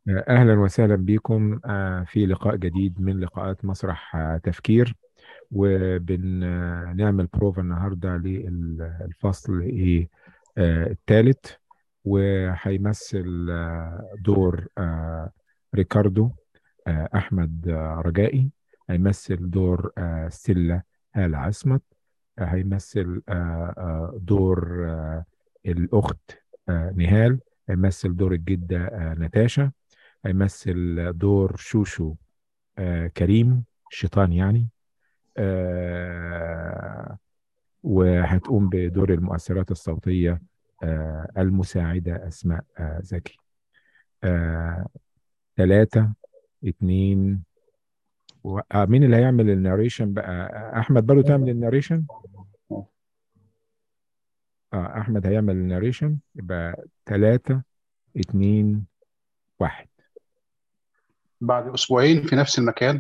أهلا وسهلا بكم آه، في لقاء جديد من لقاءات مسرح آه، تفكير وبنعمل بروفا النهاردة للفصل إيه، آه، الثالث وهيمثل دور ريكاردو أحمد رجائي هيمثل دور ستيلا هالة عصمت هيمثل دور الأخت نهال هيمثل دور الجدة نتاشا هيمثل دور شوشو آه كريم الشيطان يعني آه وهتقوم بدور المؤثرات الصوتية آه المساعدة أسماء آه زكي آه ثلاثة اتنين و... آه مين اللي هيعمل الناريشن بقى أحمد برضو تعمل الناريشن اه أحمد هيعمل الناريشن يبقى ثلاثة اتنين واحد بعد أسبوعين في نفس المكان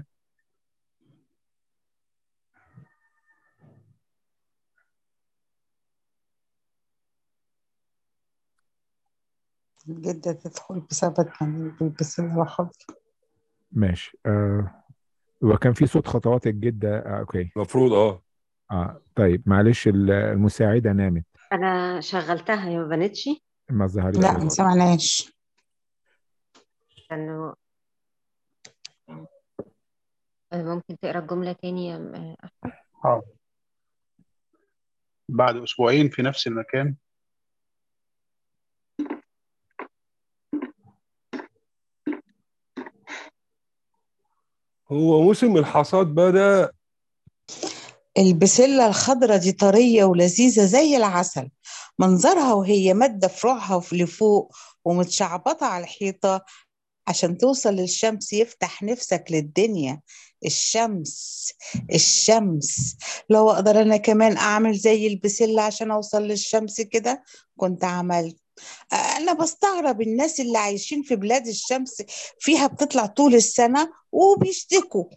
جدة تدخل بسبب بالبسين الحظ ماشي آه وكان في صوت خطوات الجدة آه اوكي المفروض اه اه طيب معلش ال- المساعدة نامت انا شغلتها هي ما بانتش ما ظهرتش لا ما سمعناش لانه ممكن تقرا الجملة تاني يا م- أحمد؟ اه بعد أسبوعين في نفس المكان هو موسم الحصاد بدأ البسلة الخضرة دي طرية ولذيذة زي العسل منظرها وهي مادة فروعها لفوق ومتشعبطة على الحيطة عشان توصل للشمس يفتح نفسك للدنيا الشمس الشمس لو أقدر أنا كمان أعمل زي البسلة عشان أوصل للشمس كده كنت عملت أنا بستغرب الناس اللي عايشين في بلاد الشمس فيها بتطلع طول السنة وبيشتكوا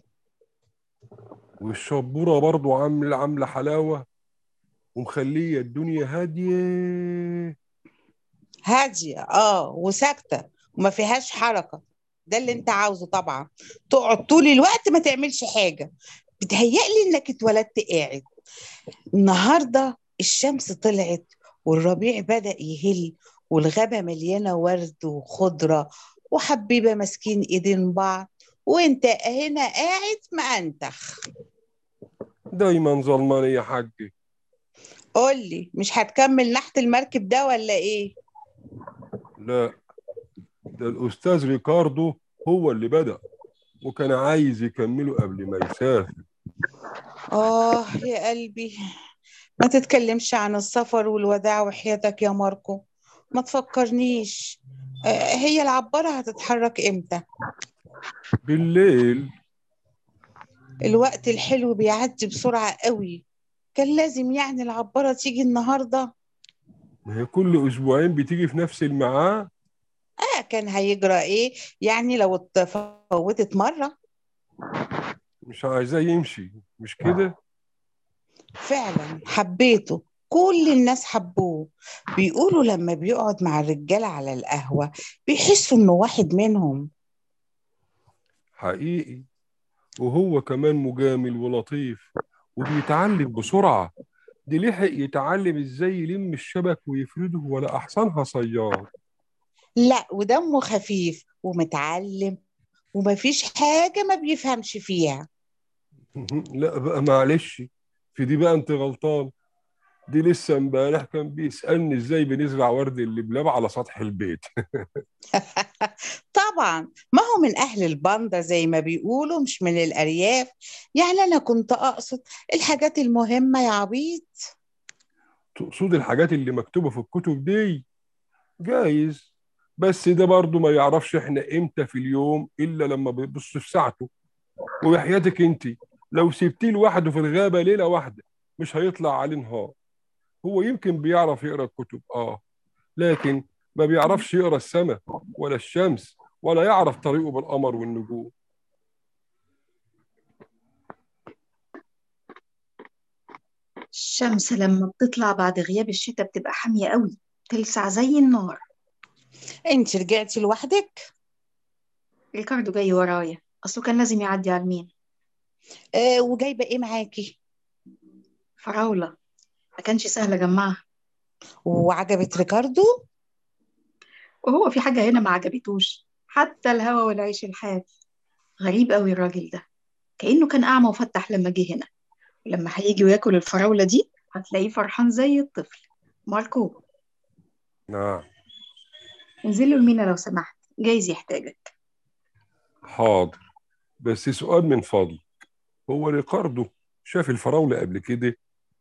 والشبورة برضو عاملة عاملة حلاوة ومخلية الدنيا هادية هادية اه وساكتة وما فيهاش حركة ده اللي انت عاوزه طبعا تقعد طول الوقت ما تعملش حاجة بتهيألي انك اتولدت قاعد النهاردة الشمس طلعت والربيع بدأ يهل والغابة مليانة ورد وخضرة وحبيبة ماسكين ايدين بعض وانت هنا قاعد مأنتخ دايما ظلمان يا حاجة قولي مش هتكمل نحت المركب ده ولا ايه لا ده الأستاذ ريكاردو هو اللي بدأ وكان عايز يكمله قبل ما يسافر آه يا قلبي ما تتكلمش عن السفر والوداع وحياتك يا ماركو ما تفكرنيش آه، هي العبارة هتتحرك امتى بالليل الوقت الحلو بيعدي بسرعة قوي كان لازم يعني العبارة تيجي النهاردة ما هي كل أسبوعين بتيجي في نفس الميعاد آه كان هيجرى ايه يعني لو اتفوتت مرة مش عايزاه يمشي مش كده فعلا حبيته كل الناس حبوه بيقولوا لما بيقعد مع الرجالة على القهوة بيحسوا انه واحد منهم حقيقي وهو كمان مجامل ولطيف وبيتعلم بسرعة دي لحق يتعلم ازاي يلم الشبك ويفرده ولا أحسنها صياد لا ودمه خفيف ومتعلم ومفيش حاجة ما بيفهمش فيها لا بقى معلش في دي بقى انت غلطان دي لسه امبارح كان بيسألني ازاي بنزرع ورد اللبلاب على سطح البيت طبعا ما هو من أهل البندر زي ما بيقولوا مش من الأرياف يعني أنا كنت أقصد الحاجات المهمة يا عبيط تقصد الحاجات اللي مكتوبة في الكتب دي جايز بس ده برضه ما يعرفش احنا امتى في اليوم الا لما بيبص في ساعته وبحياتك انت لو سبتيه لوحده في الغابة ليلة واحدة مش هيطلع عليه نهار هو يمكن بيعرف يقرا الكتب اه لكن ما بيعرفش يقرا السماء ولا الشمس ولا يعرف طريقه بالقمر والنجوم الشمس لما بتطلع بعد غياب الشتاء بتبقى حامية قوي تلسع زي النار أنت رجعتي لوحدك ريكاردو جاي ورايا أصله كان لازم يعدي على المين آه وجايبة ايه معاكي فراولة ما كانش سهل أجمعها وعجبت ريكاردو وهو في حاجة هنا ما عجبتوش حتى الهوا والعيش الحاف غريب قوي الراجل ده كأنه كان أعمى وفتح لما جه هنا ولما هيجي وياكل الفراولة دي هتلاقيه فرحان زي الطفل ماركو نعم انزل له المينا لو سمحت جايز يحتاجك حاضر بس سؤال من فضلك هو ريكاردو شاف الفراولة قبل كده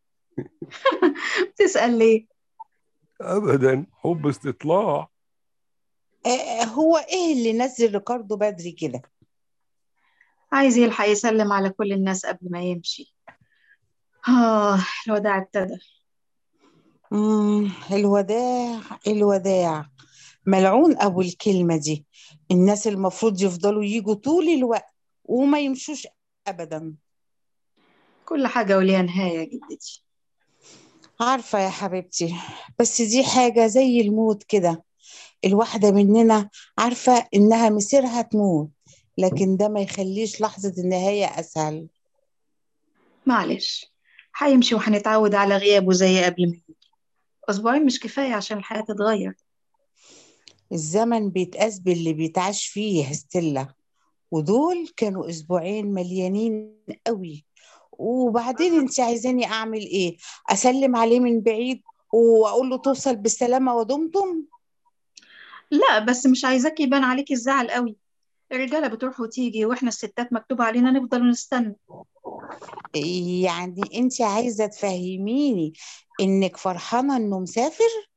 بتسأل ليه أبدا حب استطلاع آه هو ايه اللي نزل ريكاردو بدري كده عايز يلحق يسلم على كل الناس قبل ما يمشي آه الوداع ابتدى مم الوداع الوداع ملعون أبو الكلمة دي الناس المفروض يفضلوا يجوا طول الوقت وما يمشوش أبدا كل حاجة وليها نهاية يا جدتي عارفة يا حبيبتي بس دي حاجة زي الموت كده الواحدة مننا عارفة إنها مسيرها تموت لكن ده ما يخليش لحظة النهاية أسهل معلش هيمشي وهنتعود على غيابه زي قبل ما يجي أسبوعين مش كفاية عشان الحياة تتغير الزمن بيتقاس باللي بيتعاش فيه يا ستيلا ودول كانوا أسبوعين مليانين قوي وبعدين انت عايزاني أعمل إيه أسلم عليه من بعيد وأقول له توصل بالسلامة ودمتم لا بس مش عايزاك يبان عليك الزعل قوي الرجالة بتروح وتيجي واحنا الستات مكتوب علينا نفضل نستنى يعني انت عايزة تفهميني إنك فرحانة إنه مسافر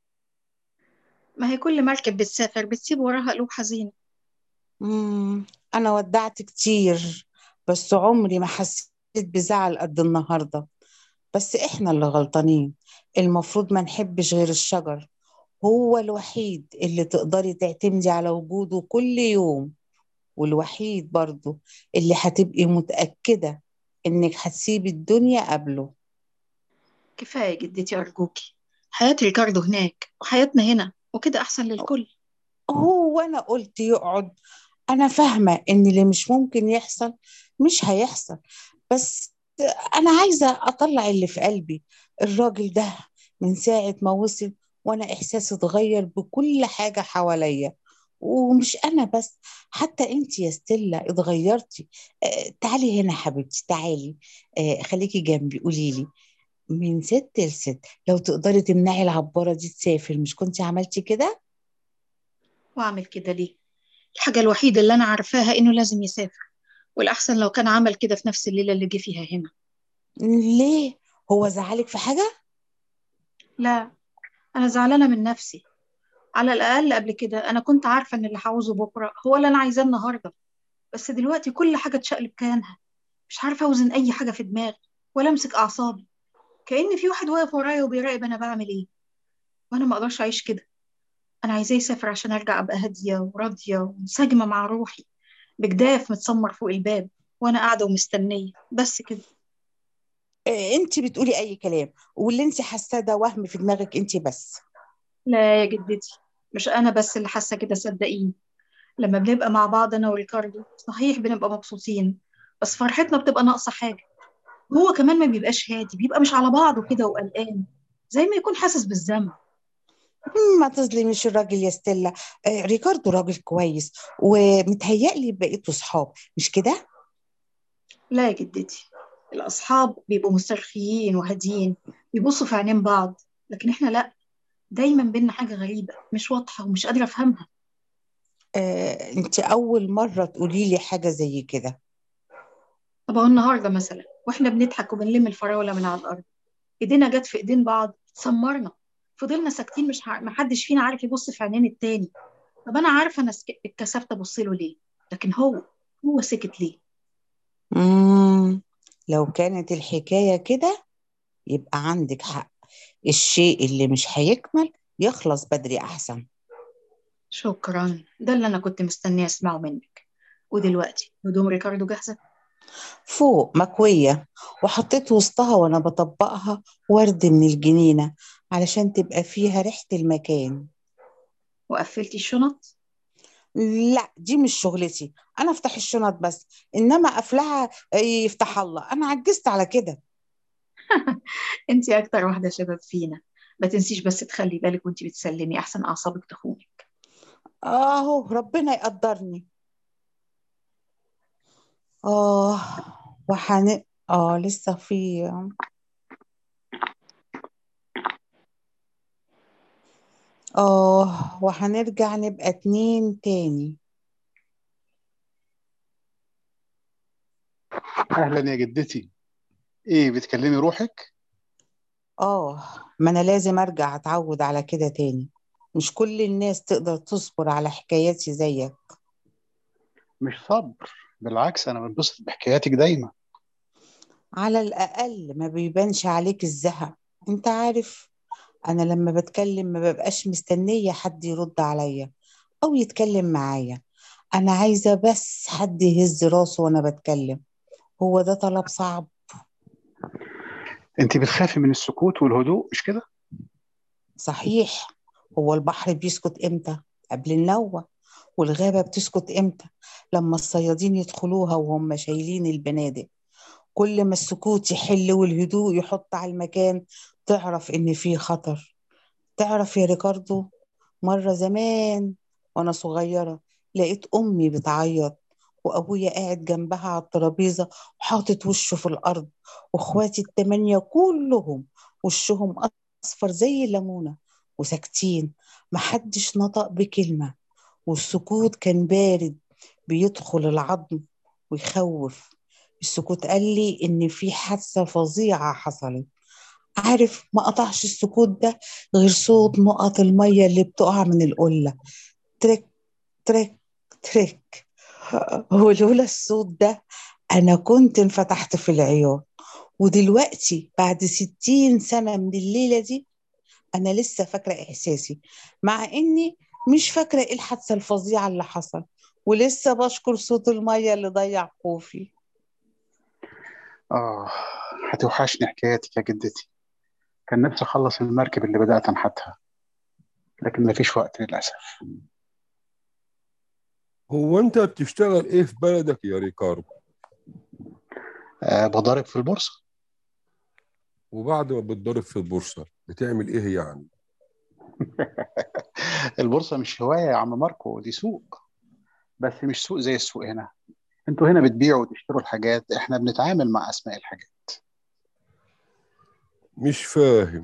ما هي كل مركب بتسافر بتسيب وراها قلوب حزينة مم. أنا ودعت كتير بس عمري ما حسيت بزعل قد النهاردة بس إحنا اللي غلطانين المفروض ما نحبش غير الشجر هو الوحيد اللي تقدري تعتمدي على وجوده كل يوم والوحيد برضو اللي هتبقي متأكدة إنك هتسيبي الدنيا قبله كفاية جدتي أرجوكي حياة ريكاردو هناك وحياتنا هنا وكده أحسن للكل هو أنا قلت يقعد أنا فاهمة إن اللي مش ممكن يحصل مش هيحصل بس أنا عايزة أطلع اللي في قلبي الراجل ده من ساعة ما وصل وأنا إحساسي اتغير بكل حاجة حواليا ومش أنا بس حتى أنت يا ستيلا اتغيرتي آه تعالي هنا حبيبتي تعالي آه خليكي جنبي قولي لي من ست لست لو تقدري تمنعي العبارة دي تسافر مش كنتي عملتي كده؟ وأعمل كده ليه الحاجة الوحيدة اللي أنا عارفاها إنه لازم يسافر والأحسن لو كان عمل كده في نفس الليلة اللي جه فيها هنا ليه؟ هو زعلك في حاجة؟ لا أنا زعلانة من نفسي على الأقل قبل كده أنا كنت عارفة إن اللي هعوزه بكرة هو اللي أنا عايزاه النهاردة بس دلوقتي كل حاجة اتشقلب كيانها مش عارفة أوزن أي حاجة في دماغي ولا أمسك أعصابي كأن في واحد واقف ورايا وبيراقب أنا بعمل إيه وأنا ما أقدرش أعيش كده أنا عايزاه يسافر عشان أرجع أبقى هادية وراضية ومنسجمة مع روحي بجداف متسمر فوق الباب وأنا قاعدة ومستنية بس كده آه، انت بتقولي اي كلام واللي انت حاساه ده وهم في دماغك انت بس لا يا جدتي مش أنا بس اللي حاسة كده صدقيني لما بنبقى مع بعض أنا وريكاردو صحيح بنبقى مبسوطين بس فرحتنا بتبقى ناقصة حاجة هو كمان ما بيبقاش هادي بيبقى مش على بعضه كده وقلقان زي ما يكون حاسس بالذنب مم، ما تظلميش الراجل يا ستيلا آه، ريكاردو راجل كويس ومتهيألي بقيتوا صحاب مش كده لا يا جدتي الأصحاب بيبقوا مسترخيين وهاديين بيبصوا في عينين بعض لكن إحنا لأ دايما بينا حاجة غريبة مش واضحة ومش قادرة أفهمها آه، انت اول مرة تقولي لي حاجة زي كده طب أهو النهاردة مثلا وإحنا بنضحك وبنلم الفراولة من على الأرض إيدينا جت في إيدين بعض اتسمرنا فضلنا ساكتين مش ع... محدش فينا عارف يبص في عينين التاني طب أنا عارفة أنا سك... اتكسفت أبص له ليه لكن هو هو سكت ليه مم. لو كانت الحكاية كده يبقى عندك حق الشيء اللي مش هيكمل يخلص بدري أحسن شكرا ده اللي أنا كنت مستنية أسمعه منك ودلوقتي هدوم ريكاردو جاهزة فوق مكوية وحطيت وسطها وأنا بطبقها ورد من الجنينة علشان تبقى فيها ريحة المكان وقفلتي الشنط لا دي مش شغلتي انا افتح الشنط بس انما قفلها يفتح الله انا عجزت على كده انت اكتر واحده شباب فينا ما تنسيش بس تخلي بالك وانت بتسلمي احسن اعصابك تخونك اهو ربنا يقدرني اه وحن اه لسه في اه وهنرجع نبقى اتنين تاني اهلا يا جدتي ايه بتكلمي روحك اه ما انا لازم ارجع اتعود على كده تاني مش كل الناس تقدر تصبر على حكاياتي زيك مش صبر بالعكس انا بنبسط بحكاياتك دايما على الاقل ما بيبانش عليك الزهق انت عارف انا لما بتكلم ما ببقاش مستنية حد يرد عليا او يتكلم معايا انا عايزة بس حد يهز راسه وانا بتكلم هو ده طلب صعب انت بتخافي من السكوت والهدوء مش كده صحيح هو البحر بيسكت امتى قبل النوة والغابة بتسكت امتى لما الصيادين يدخلوها وهم شايلين البنادق كل ما السكوت يحل والهدوء يحط على المكان تعرف ان فيه خطر تعرف يا ريكاردو مرة زمان وانا صغيرة لقيت امي بتعيط وابويا قاعد جنبها على الترابيزة وحاطط وشه في الارض واخواتي التمانية كلهم وشهم اصفر زي الليمونة وساكتين محدش نطق بكلمة والسكوت كان بارد بيدخل العظم ويخوف السكوت قال لي إن في حادثة فظيعة حصلت عارف ما قطعش السكوت ده غير صوت نقط المية اللي بتقع من القلة ترك ترك ترك ولولا الصوت ده أنا كنت انفتحت في العياط ودلوقتي بعد ستين سنة من الليلة دي أنا لسه فاكرة إحساسي مع إني مش فاكرة إيه الحادثة الفظيعة اللي حصل ولسه بشكر صوت المية اللي ضيع خوفي اه هتوحشني حكاياتك يا جدتي كان نفسي اخلص المركب اللي بدأت انحتها لكن مفيش وقت للأسف هو انت بتشتغل ايه في بلدك يا ريكاردو آه بضارب في البورصة وبعد ما بتضرب في البورصة بتعمل ايه يعني البورصة مش هواية يا عم ماركو دي سوق بس مش سوق زي السوق هنا انتوا هنا بتبيعوا وتشتروا الحاجات احنا بنتعامل مع اسماء الحاجات مش فاهم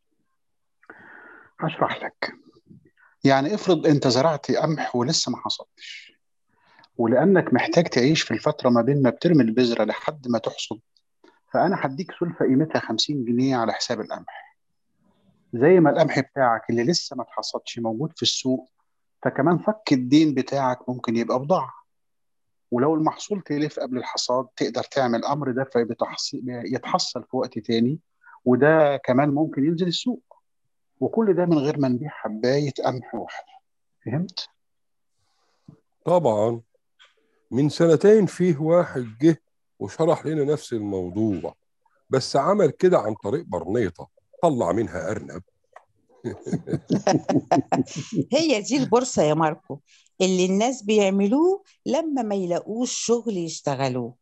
هشرح لك يعني افرض انت زرعت قمح ولسه ما حصدتش ولانك محتاج تعيش في الفترة ما بين ما بترمي البذرة لحد ما تحصد فانا هديك سلفة قيمتها 50 جنيه على حساب القمح زي ما القمح بتاعك اللي لسه ما اتحصدش موجود في السوق فكمان فك الدين بتاعك ممكن يبقى بضاعة ولو المحصول تلف قبل الحصاد تقدر تعمل امر ده فيتحصل في وقت تاني وده كمان ممكن ينزل السوق وكل ده من غير ما نبيع حباية قمح واحدة فهمت؟ طبعا من سنتين فيه واحد جه وشرح لنا نفس الموضوع بس عمل كده عن طريق برنيطة طلع منها أرنب هي دي البورصة يا ماركو اللي الناس بيعملوه لما ما يلاقوش شغل يشتغلوه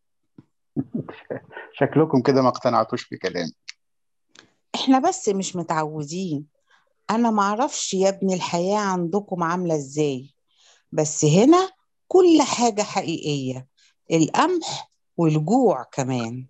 شكلكم كده ما اقتنعتوش بكلامي احنا بس مش متعودين انا معرفش يا ابني الحياة عندكم عاملة ازاي بس هنا كل حاجة حقيقية القمح والجوع كمان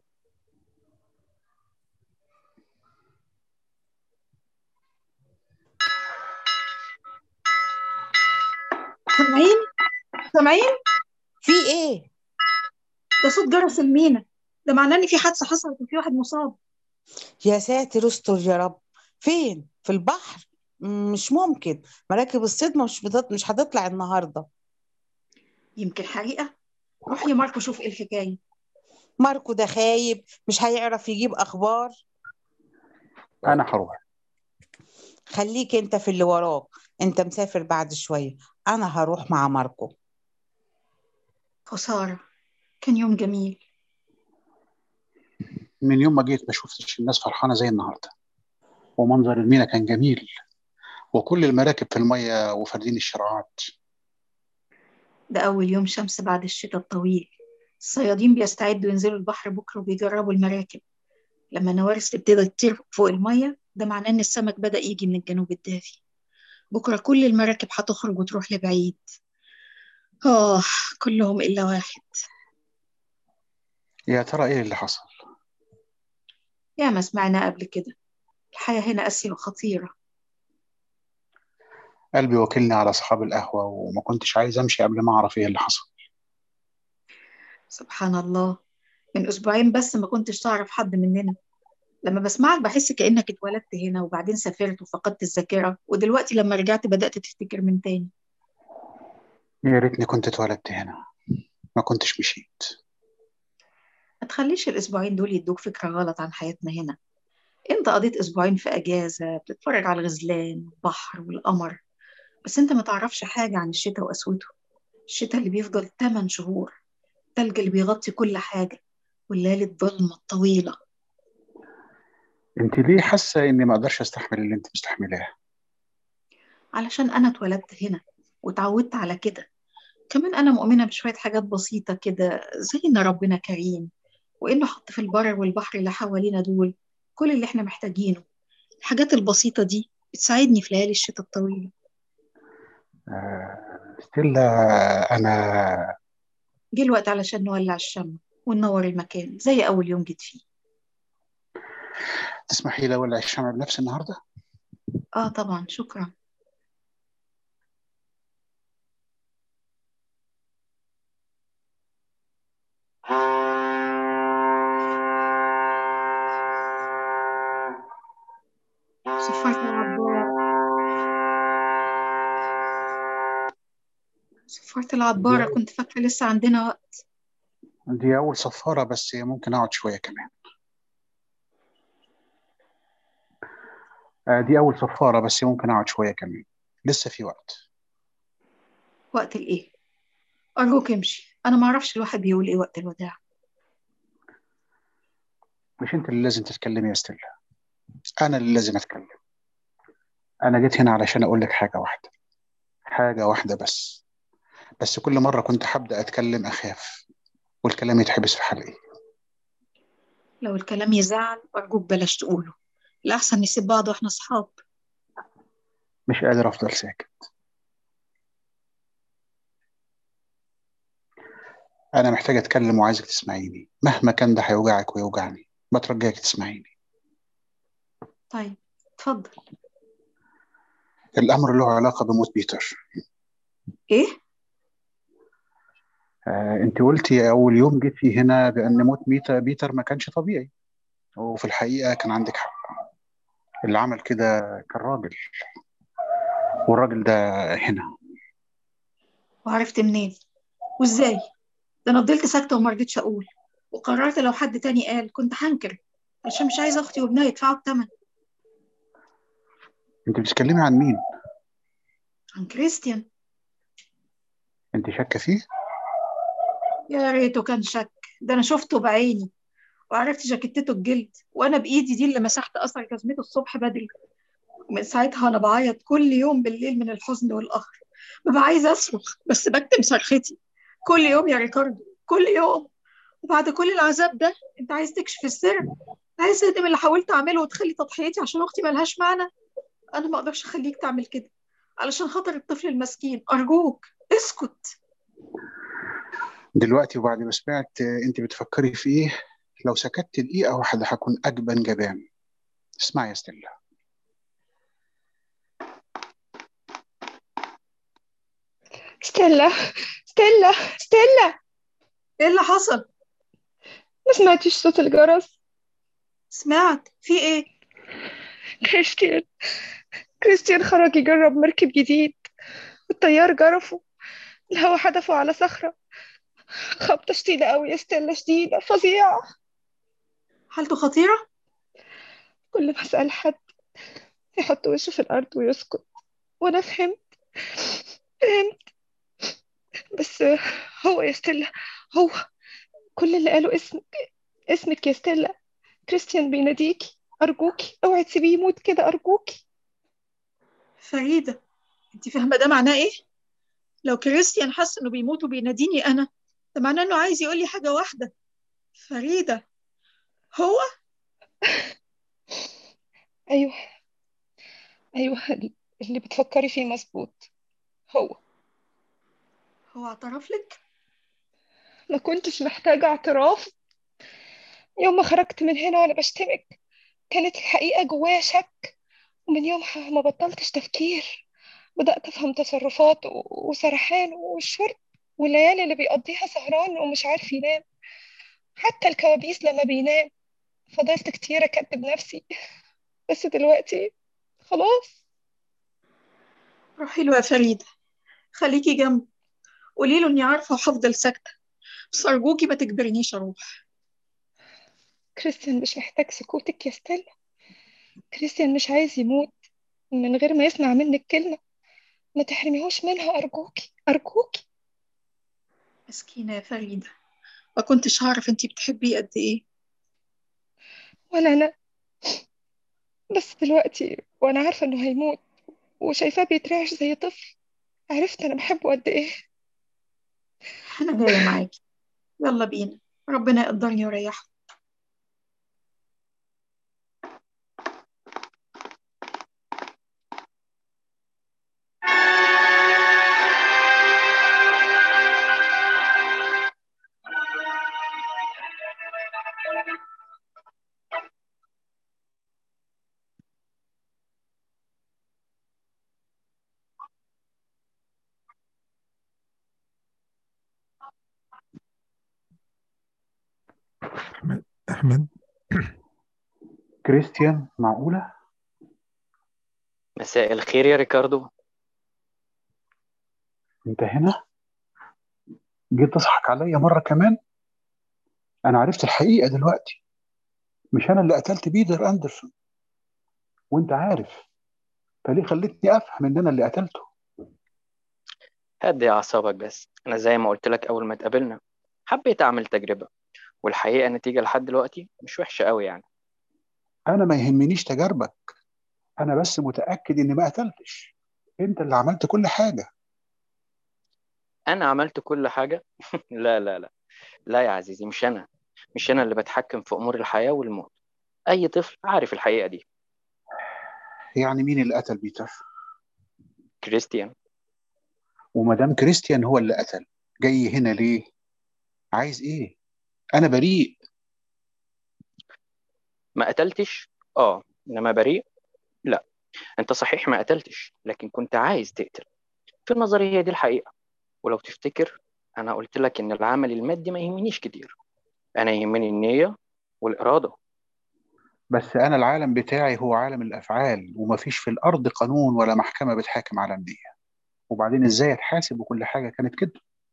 سامعين سامعين في ايه ده صوت جرس المينا ده معناه ان في حادثه حصلت وفي واحد مصاب يا ساتر استر يا رب فين في البحر مش ممكن مراكب الصيد مش بتط... مش هتطلع النهارده يمكن حريقه روح يا ماركو شوف ايه الحكايه ماركو ده خايب مش هيعرف يجيب اخبار انا هروح خليك انت في اللي وراك انت مسافر بعد شويه انا هروح مع ماركو خساره كان يوم جميل من يوم ما جيت ما شفتش الناس فرحانة زي النهاردة ومنظر المينا كان جميل وكل المراكب في المية وفاردين الشراعات ده أول يوم شمس بعد الشتاء الطويل الصيادين بيستعدوا ينزلوا البحر بكرة وبيجربوا المراكب لما النوارس تبتدي تطير فوق المية ده معناه إن السمك بدأ يجي من الجنوب الدافي بكرة كل المراكب هتخرج وتروح لبعيد آه كلهم إلا واحد يا ترى ايه اللي حصل يا ما سمعنا قبل كده الحياة هنا قاسية وخطيرة قلبي وكلني على اصحاب القهوة وما كنتش عايز امشي قبل ما اعرف ايه اللي حصل سبحان الله من أسبوعين بس ما كنتش تعرف حد مننا لما بسمعك بحس كأنك اتولدت هنا وبعدين سافرت وفقدت الذاكرة ودلوقتي لما رجعت بدأت تفتكر من تاني يا ريتني كنت اتولدت هنا ما كنتش مشيت ما تخليش الأسبوعين دول يدوك فكرة غلط عن حياتنا هنا انت قضيت أسبوعين في أجازة بتتفرج على الغزلان والبحر والقمر بس انت ما تعرفش حاجة عن الشتاء وقسوته الشتاء اللي بيفضل 8 شهور التلج اللي بيغطي كل حاجة والليالي الظلمة الطويلة انت ليه حاسة اني ما اقدرش استحمل اللي انت مستحملاه علشان أنا اتولدت هنا واتعودت على كده كمان أنا مؤمنة بشوية حاجات بسيطة كده زي إن ربنا كريم وإنه حط في البر والبحر اللي حوالينا دول كل اللي إحنا محتاجينه الحاجات البسيطة دي بتساعدني في ليالي الشتاء الطويلة آه، ستيلا انا جه الوقت علشان نولع الشمع وننور المكان زي أول يوم جيت فيه تسمحي لي اولع الشمع بنفسي النهارده آه طبعا شكرا صفرت العبارة صفرت العبارة كنت فاكرة لسه عندنا وقت دي اول صفارة بس ممكن اقعد شوية كمان آه، دي اول صفارة بس ممكن اقعد شوية كمان لسه في وقت وقت الإيه؟ أرجوك امشي أنا معرفش الواحد بيقول إيه وقت الوداع مش انت اللي لازم تتكلمي يا ستيلا انا اللي لازم اتكلم انا جيت هنا علشان اقول لك حاجة واحدة حاجة واحدة بس بس كل مرة كنت هبدأ اتكلم اخاف والكلام يتحبس في حلقي لو الكلام يزعل أرجوك بلاش تقوله الأحسن نسيب بعض وإحنا أصحاب مش قادر افضل ساكت انا محتاج اتكلم وعايزك تسمعيني مهما كان ده هيوجعك ويوجعني بترجاك تسمعيني طيب اتفضل الامر له علاقة بموت بيتر إيه؟ آه، انت قلتي اول يوم جيت فيه هنا بان موت ميتا بيتر ما كانش طبيعي وفي الحقيقة كان عندك حق اللي عمل كده كان راجل والراجل ده هنا وعرفت منين؟ وإزاي؟ ده أنا فضلت ساكتة وما رضيتش أقول وقررت لو حد تاني قال كنت هنكر عشان مش عايزة أختي وابنها يدفعوا الثمن انت بتتكلمي عن مين عن كريستيان انت شاكة فيه يا ريته كان شك ده أنا شفته بعيني وعرفت جاكيتته الجلد وأنا بإيدي دي اللي مسحت أثر جزمته الصبح بدري ومن ساعتها أنا بعيط كل يوم بالليل من الحزن والقهر ببقى عايزة أصرخ بس بكتم صرختي كل يوم يا ريكاردو كل يوم وبعد كل العذاب ده أنت عايز تكشف السر عايز تهدم اللي حاولت أعمله وتخلي تضحيتي عشان أختي ملهاش معنى أنا ما أقدرش أخليك تعمل كده علشان خاطر الطفل المسكين أرجوك اسكت دلوقتي وبعد ما سمعت آه، انت بتفكري في ايه لو سكت دقيقة واحدة هكون أجبن جبان اسمعي يا ستيلا ستيلا ستيلا ستيلا إيه اللي حصل؟ ما سمعتش صوت الجرس سمعت في إيه؟ كريستيان كريستيان خرج يجرب مركب جديد والطيار جرفه الهوا حدفه على صخرة خبطة شديدة أوي يا ستيلا شديدة فظيعة حالته خطيرة؟ كل ما أسأل حد يحط وشه في الأرض ويسكت وأنا فهمت فهمت بس هو يا ستيلا هو كل اللي قاله اسمك اسمك يا ستيلا كريستيان بيناديكي أرجوكي اوعي تسيبيه يموت كده أرجوكي فريدة أنت فاهمة ده معناه إيه؟ لو كريستيان حس إنه بيموت وبيناديني أنا ده معناه إنه عايز يقول لي حاجة واحدة فريدة هو أيوه أيوه اللي بتفكري فيه مظبوط هو هو اعترف لك ما كنتش محتاجة اعتراف يوم ما خرجت من هنا وأنا بشتمك كانت الحقيقة جوايا شك ومن يومها ما بطلتش تفكير بدأت أفهم تصرفاته وسرحان والشرب والليالي اللي بيقضيها سهران ومش عارف ينام حتى الكوابيس لما بينام فضلت كتير أكذب نفسي بس دلوقتي خلاص روحي له يا فريدة خليكي جنبه قولي له إني عارفة وهفضل ساكتة بس أرجوكي ما تجبرنيش أروح كريستيان مش محتاج سكوتك يا ستيلا كريستيان مش عايز يموت من غير ما يسمع منك كلمة ما تحرميهوش منها أرجوكي أرجوكي مسكينة يا فريدة ما كنتش هعرف انتي بتحبيه قد ايه ولا أنا بس دلوقتي وأنا عارفة إنه هيموت وشايفاه بيترعش زي طفل عرفت أنا بحبه قد إيه أنا جاية معاكي يلا بينا ربنا يقدرني ويريحه أحمد أحمد كريستيان معقولة؟ مساء الخير يا ريكاردو أنت هنا؟ جيت تضحك عليا مرة كمان؟ أنا عرفت الحقيقة دلوقتي مش أنا اللي قتلت بيتر أندرسون وأنت عارف فليه خلتني أفهم إن أنا اللي قتلته؟ هدي أعصابك بس أنا زي ما قلت لك أول ما اتقابلنا حبيت أعمل تجربة والحقيقة النتيجة لحد دلوقتي مش وحشة قوي يعني أنا ما يهمنيش تجاربك أنا بس متأكد إني ما قتلتش أنت اللي عملت كل حاجة أنا عملت كل حاجة لا لا لا لا يا عزيزي مش أنا مش أنا اللي بتحكم في أمور الحياة والموت أي طفل عارف الحقيقة دي يعني مين اللي قتل بيتر؟ كريستيان وما دام كريستيان هو اللي قتل جاي هنا ليه؟ عايز إيه؟ أنا بريء ما قتلتش آه إنما بريء لا أنت صحيح ما قتلتش لكن كنت عايز تقتل في نظري هي دي الحقيقة ولو تفتكر أنا قلت لك إن العمل المادي ما يهمنيش كتير أنا يهمني النية والإرادة بس أنا العالم بتاعي هو عالم الأفعال ومفيش في الأرض قانون ولا محكمة بتحاكم على النية وبعدين إزاي أتحاسب وكل حاجة كانت كده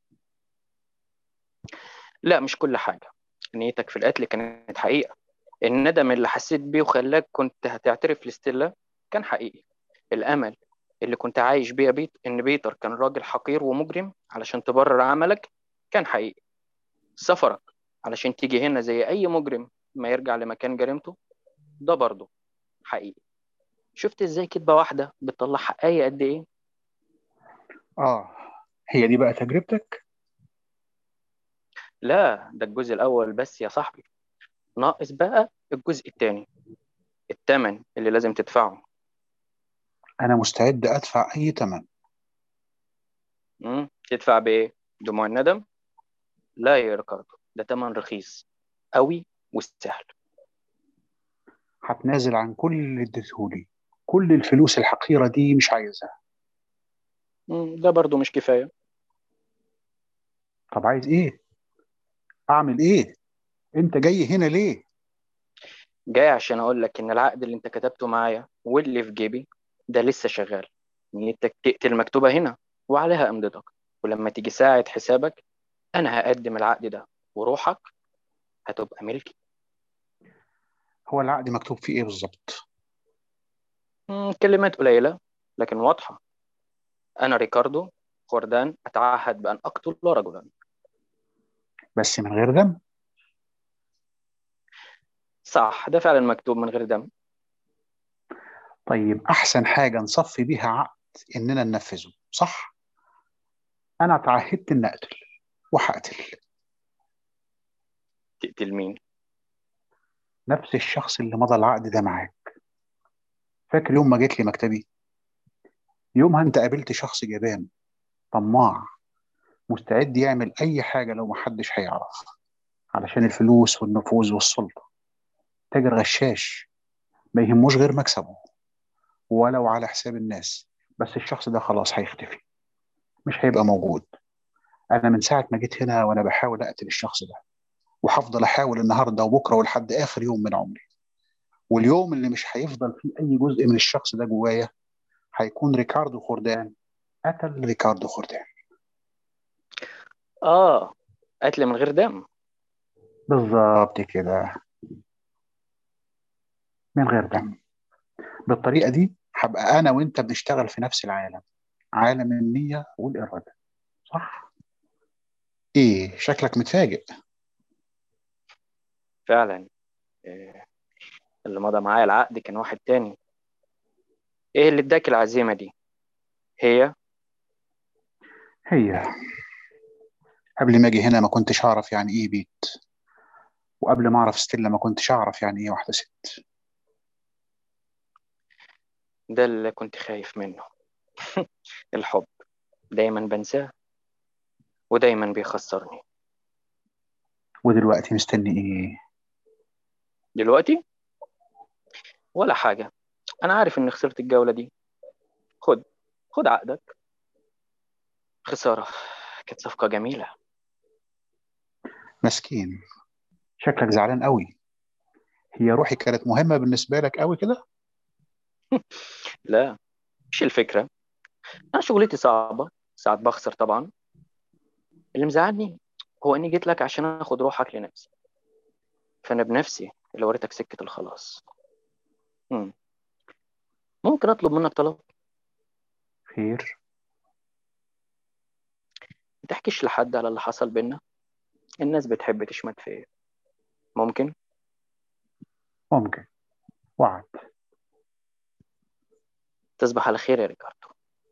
لا مش كل حاجة نيتك في القتل كانت حقيقة الندم اللي حسيت بيه وخلاك كنت هتعترف لستيلا كان حقيقي الأمل اللي كنت عايش بيه يا بيت إن بيتر كان راجل حقير ومجرم علشان تبرر عملك كان حقيقي سفرك علشان تيجي هنا زي أي مجرم ما يرجع لمكان جريمته ده برضه حقيقي شفت ازاي كدبة واحدة بتطلع حقايق قد ايه آه هي دي بقى تجربتك؟ لا ده الجزء الأول بس يا صاحبي ناقص بقى الجزء التاني التمن اللي لازم تدفعه أنا مستعد أدفع أي ثمن مم. تدفع بإيه؟ دموع الندم؟ لا يا ريكاردو ده تمن رخيص قوي وسهل هتنازل عن كل اللي اديتهولي كل الفلوس الحقيرة دي مش عايزها مم. ده برضو مش كفاية طب عايز إيه؟ أعمل إيه؟ أنت جاي هنا ليه؟ جاي عشان أقول لك إن العقد اللي أنت كتبته معايا واللي في جيبي ده لسه شغال نيتك تقتل مكتوبة هنا وعليها أمضتك ولما تيجي ساعة حسابك أنا هقدم العقد ده وروحك هتبقى ملكي هو العقد مكتوب فيه إيه بالظبط؟ مم، كلمات قليلة لكن واضحة أنا ريكاردو خوردان أتعهد بأن أقتل رجلا بس من غير دم صح ده فعلا مكتوب من غير دم طيب أحسن حاجة نصفي بيها عقد إننا ننفذه صح؟ انا تعهدت ان اقتل وهقتل تقتل مين نفس الشخص اللي مضى العقد ده معاك فاكر يوم ما جيت لي مكتبي يومها انت قابلت شخص جبان طماع مستعد يعمل اي حاجه لو محدش هيعرف علشان الفلوس والنفوذ والسلطه تاجر غشاش ما يهموش غير مكسبه ولو على حساب الناس بس الشخص ده خلاص هيختفي مش هيبقى موجود انا من ساعه ما جيت هنا وانا بحاول اقتل الشخص ده وهفضل احاول النهارده وبكره ولحد اخر يوم من عمري واليوم اللي مش هيفضل فيه اي جزء من الشخص ده جوايا هيكون ريكاردو خوردان قتل ريكاردو خوردان اه قتل من غير دم بالظبط كده من غير دم بالطريقه دي هبقى انا وانت بنشتغل في نفس العالم عالم النيه والاراده صح ايه شكلك متفاجئ فعلا إيه، اللي مضى معايا العقد كان واحد تاني ايه اللي اداك العزيمة دي هي هي قبل ما اجي هنا ما كنتش اعرف يعني ايه بيت وقبل ما اعرف ستيلا ما كنتش اعرف يعني ايه واحده ست ده اللي كنت خايف منه الحب دايما بنساه ودايما بيخسرني ودلوقتي مستني ايه دلوقتي ولا حاجة أنا عارف إني خسرت الجولة دي خد خد عقدك خسارة كانت صفقة جميلة مسكين شكلك زعلان قوي هي روحي كانت مهمه بالنسبه لك قوي كده لا مش الفكرة أنا شغلتي صعبة ساعات بخسر طبعا اللي مزعلني هو إني جيت لك عشان آخد روحك لنفسي فأنا بنفسي اللي وريتك سكة الخلاص مم. ممكن أطلب منك طلب خير ما تحكيش لحد على اللي حصل بينا الناس بتحب تشمت فيا ممكن ممكن وعد تصبح على خير يا ريكاردو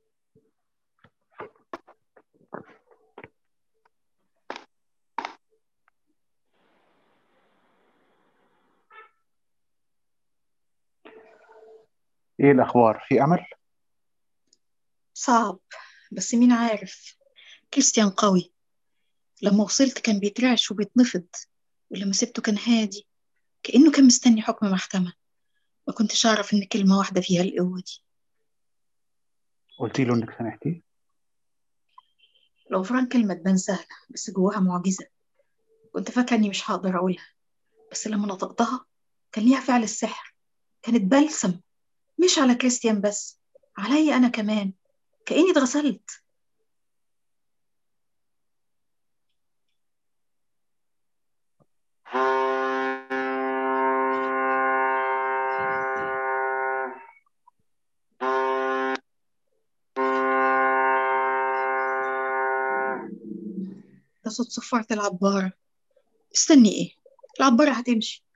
ايه الاخبار في امل صعب بس مين عارف كريستيان قوي لما وصلت كان بيترعش وبيتنفض ولما سبته كان هادي كأنه كان مستني حكم محكمة ما كنتش أعرف إن كلمة واحدة فيها القوة دي قلتي له انك سامحتيه لو فران كلمة تبان سهلة بس جواها معجزة كنت فاكرة إني مش هقدر أقولها بس لما نطقتها كان ليها فعل السحر كانت بلسم مش على كريستيان بس عليا أنا كمان كأني اتغسلت ده صوت صفارة العبارة استني إيه العبارة هتمشي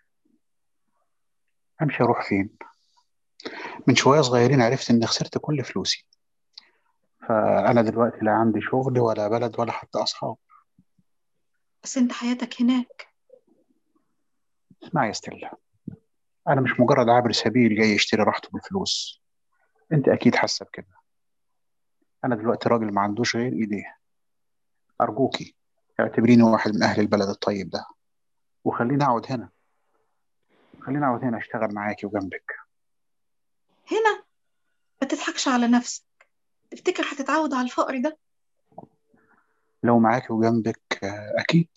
امشي اروح فين من شويه صغيرين عرفت اني خسرت كل فلوسي فانا دلوقتي لا عندي شغل ولا بلد ولا حتى اصحاب بس أنت حياتك هناك اسمعي يا ستيلا انا مش مجرد عابر سبيل جاي يشتري راحته بالفلوس انت اكيد حاسه بكده انا دلوقتي راجل ما عندوش غير ايديه ارجوكي اعتبريني واحد من اهل البلد الطيب ده وخليني اقعد هنا خليني اقعد هنا اشتغل معاكي وجنبك هنا ما تضحكش على نفسك تفتكر هتتعود على الفقر ده لو معاكي وجنبك آه، اكيد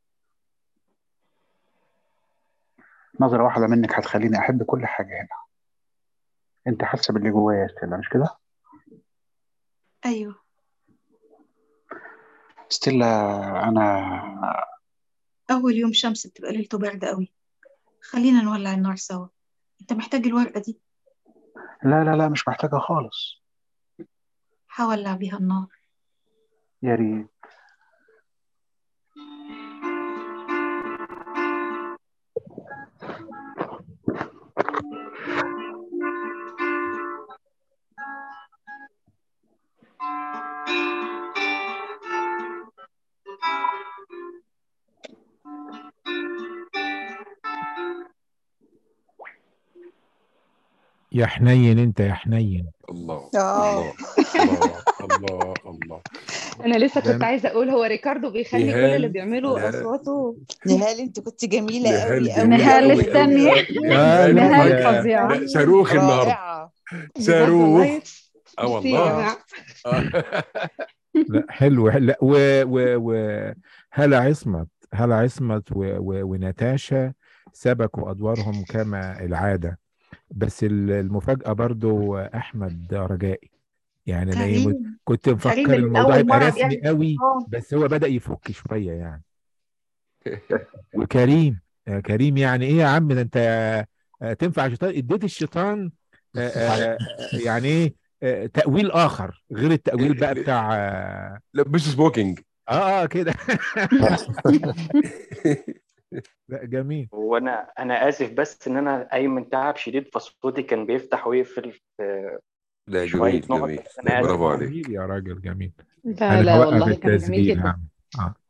نظرة واحدة منك هتخليني أحب كل حاجة هنا أنت حاسة باللي جوايا يا ستيلا مش كده؟ أيوه ستيلا أنا أول يوم شمس بتبقى ليلته باردة قوي خلينا نولع النار سوا أنت محتاج الورقة دي لا لا لا مش محتاجة خالص هولع بيها النار يا ريت يا حنين انت يا حنين الله اه الله الله الله الله انا لسه كنت جميل. عايزه اقول هو ريكاردو بيخلي كل نهال- اللي بيعملوا نهال- اصواته نهال انت كنت جميلة قوي نهال قوي نهال جميلة قوي أوي استني. أوي أوي. نهال نهال يا- فظيعة لا صاروخ النهارده رائعة بجد والله صاروخ اه ميرسي يا والله جماعه لا حلو لا و و و هلا عصمت هلا عصمت و و وناتاشا سبكوا ادوارهم كما العاده بس ال- المفاجاه برضو احمد رجائي يعني انا إيه، كريم كنت كريم مفكر من الموضوع أول يبقى مرة رسمي بيعمل قوي اه بس هو بدأ يفك شويه يعني وكريم يا كريم يعني ايه يا عم ده انت آه، تنفع شيطان اديت الشيطان آه، آه، آه، يعني ايه آه، تأويل آخر غير التأويل بقى بتاع اه لا مش سموكينج اه كده لا جميل وانا انا اسف بس ان انا قايم من تعب شديد فصوتي كان بيفتح ويقفل في لا شوية جميل نقط جميل بس انا اسف برافو عليك جميل يا راجل جميل لا انا لا هوقف والله كان جميل التسجيل جدا هعمل اه